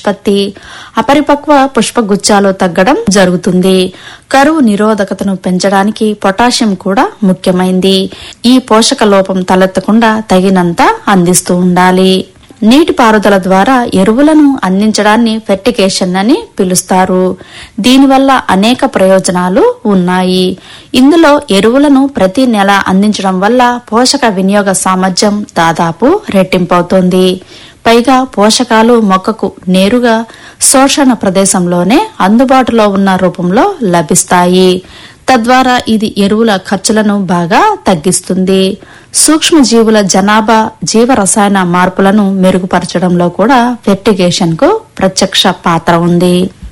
నిష్పత్తి అపరిపక్వ పుష్పగుచ్చాలు తగ్గడం జరుగుతుంది కరువు నిరోధకతను పెంచడానికి పొటాషియం కూడా ముఖ్యమైంది ఈ పోషక లోపం తలెత్తకుండా తగినంత అందిస్తూ ఉండాలి నీటిపారుదల ద్వారా ఎరువులను అందించడాన్ని ఫెర్టిగేషన్ అని పిలుస్తారు దీనివల్ల అనేక ప్రయోజనాలు ఉన్నాయి ఇందులో ఎరువులను ప్రతి నెల అందించడం వల్ల పోషక వినియోగ సామర్థ్యం దాదాపు రెట్టింపవుతోంది పైగా పోషకాలు మొక్కకు నేరుగా శోషణ ప్రదేశంలోనే అందుబాటులో ఉన్న రూపంలో లభిస్తాయి తద్వారా ఇది ఎరువుల ఖర్చులను బాగా తగ్గిస్తుంది సూక్ష్మజీవుల జనాభా జీవరసాయన మార్పులను మెరుగుపరచడంలో కూడా ఫెర్టిగేషన్ కు ప్రత్యక్ష పాత్ర ఉంది